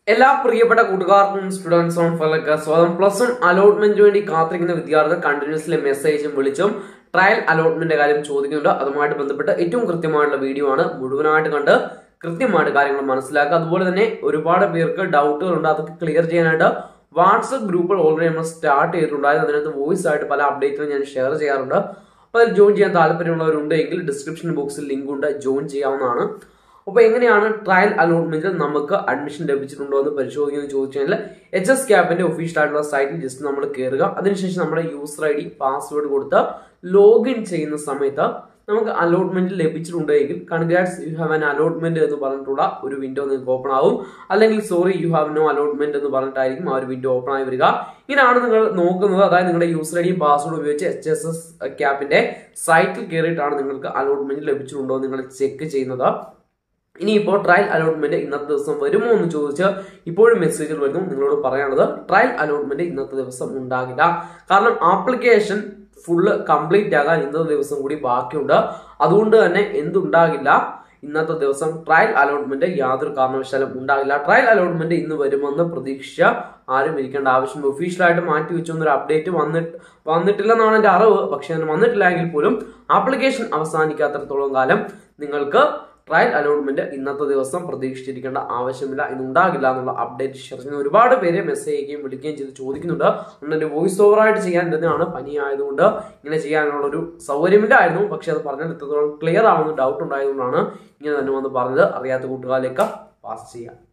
എല്ലാ പ്രിയപ്പെട്ട കൂട്ടുകാർക്കും സ്റ്റുഡൻസ് ഓൺ ഫലക്ക് സ്വാഗതം പ്ലസ് വൺ അലോട്ട്മെന്റിന് വേണ്ടി കാത്തിരിക്കുന്ന വിദ്യാർത്ഥികൾ കണ്ടിന്യൂസ്ലി മെസ്സേജും വിളിച്ചും ട്രയൽ അലോട്ട്മെന്റ് കാര്യം ചോദിക്കുന്നുണ്ട് അതുമായിട്ട് ബന്ധപ്പെട്ട് ഏറ്റവും കൃത്യമായിട്ടുള്ള വീഡിയോ ആണ് മുഴുവനായിട്ട് കണ്ട് കൃത്യമായിട്ട് കാര്യങ്ങൾ മനസ്സിലാക്കുക അതുപോലെ തന്നെ ഒരുപാട് പേർക്ക് ഡൗട്ടുകൾ ഉണ്ട് അതൊക്കെ ക്ലിയർ ചെയ്യാനായിട്ട് വാട്സപ്പ് ഗ്രൂപ്പുകൾ ഓൾറെഡി നമ്മൾ സ്റ്റാർട്ട് ചെയ്തിട്ടുണ്ടായിരുന്നു അതിനകത്ത് വോയിസ് ആയിട്ട് പല അപ്ഡേറ്റുകളും ഞാൻ ഷെയർ ചെയ്യാറുണ്ട് അപ്പോൾ അതിൽ ജോയിൻ ചെയ്യാൻ താല്പര്യമുള്ളവരുണ്ടെങ്കിൽ ഡിസ്ക്രിപ്ഷൻ ബോക്സിൽ ലിങ്ക് ഉണ്ട് ജോയിൻ ചെയ്യാവുന്നതാണ് അപ്പോൾ എങ്ങനെയാണ് ട്രയൽ അലോട്ട്മെന്റിൽ നമുക്ക് അഡ്മിഷൻ ലഭിച്ചിട്ടുണ്ടോ എന്ന് പരിശോധിക്കുന്നത് ചോദിച്ചു കഴിഞ്ഞാൽ എച്ച് എസ് ക്യാപ്പിന്റെ ഒഫീഷ്യൽ ആയിട്ടുള്ള സൈറ്റിൽ ജസ്റ്റ് നമ്മൾ കയറുക അതിനുശേഷം നമ്മുടെ യൂസർ ഐ ഡി പാസ്വേഡ് കൊടുത്ത് ലോഗിൻ ചെയ്യുന്ന സമയത്ത് നമുക്ക് അലോട്ട്മെന്റ് ലഭിച്ചിട്ടുണ്ടെങ്കിൽ congrats you have an allotment എന്ന് പറഞ്ഞിട്ടുള്ള ഒരു വിൻഡോ നിങ്ങൾക്ക് ഓപ്പൺ ആവും അല്ലെങ്കിൽ sorry you have no allotment എന്ന് പറഞ്ഞിട്ടായിരിക്കും ആ ഒരു വിൻഡോ ഓപ്പൺ ആയി വരിക ഇങ്ങനെയാണ് നിങ്ങൾ നോക്കുന്നത് അതായത് നിങ്ങളുടെ യൂസർ ഐ ഡിയും പാസ്വേഡ് ഉപയോഗിച്ച് എച്ച് എസ് എസ് ക്യാപ്പിന്റെ സൈറ്റിൽ കയറിയിട്ടാണ് നിങ്ങൾക്ക് അലോട്ട്മെന്റ് ലഭിച്ചിട്ടുണ്ടോ എന്ന് നിങ്ങൾ ചെക്ക് ചെയ്യുന്നത് ഇനിയിപ്പോൾ ട്രയൽ അലോട്ട്മെന്റ് ഇന്നത്തെ ദിവസം വരുമോ എന്ന് ചോദിച്ച് ഇപ്പോഴും മെസ്സേജുകൾ വരുന്നു നിങ്ങളോട് പറയാനുള്ളത് ട്രയൽ അലോട്ട്മെന്റ് ഇന്നത്തെ ദിവസം ഉണ്ടാകില്ല കാരണം ആപ്ലിക്കേഷൻ ഫുള്ള് കംപ്ലീറ്റ് ആകാൻ ഇന്നത്തെ ദിവസം കൂടി ബാക്കിയുണ്ട് അതുകൊണ്ട് തന്നെ എന്തുണ്ടാകില്ല ഇന്നത്തെ ദിവസം ട്രയൽ അലോട്ട്മെന്റ് യാതൊരു കാരണവശാലും ഉണ്ടാകില്ല ട്രയൽ അലോട്ട്മെന്റ് ഇന്ന് വരുമെന്ന് പ്രതീക്ഷിച്ച ആരും ഇരിക്കേണ്ട ആവശ്യമില്ല ഒഫീഷ്യലായിട്ട് മാറ്റി വെച്ചൊന്നൊരു അപ്ഡേറ്റ് വന്നിട്ട് വന്നിട്ടില്ലെന്നാണ് എൻ്റെ അറിവ് പക്ഷെ അതിന് വന്നിട്ടില്ല എങ്കിൽ പോലും ആപ്ലിക്കേഷൻ അവസാനിക്കാത്തടത്തോളം കാലം നിങ്ങൾക്ക് ട്രയൽ അലോട്ട്മെന്റ് ഇന്നത്തെ ദിവസം പ്രതീക്ഷിച്ചിരിക്കേണ്ട ആവശ്യമില്ല ഇന്നുണ്ടാകില്ല എന്നുള്ള അപ്ഡേറ്റ് ഷെയർ ചെയ്യുന്ന ഒരുപാട് പേര് മെസ്സേജ് ചെയ്യുകയും വിളിക്കുകയും ചെയ്ത് ചോദിക്കുന്നുണ്ട് അതുകൊണ്ട് വോയിസ് ഓവർ ആയിട്ട് ചെയ്യാൻ തന്നെയാണ് പനി ആയതുകൊണ്ട് ഇങ്ങനെ ചെയ്യാനുള്ള ഒരു സൗകര്യമില്ലായിരുന്നു പക്ഷെ അത് പറഞ്ഞാൽ ഇത്രത്തോളം ക്ലിയർ ആവുന്ന ഡൗട്ട് ഉണ്ടായതുകൊണ്ടാണ് ഇങ്ങനെ തന്നെ വന്ന് പറഞ്ഞത് അറിയാത്ത കൂട്ടുകാരിലേക്ക് പാസ് ചെയ്യാം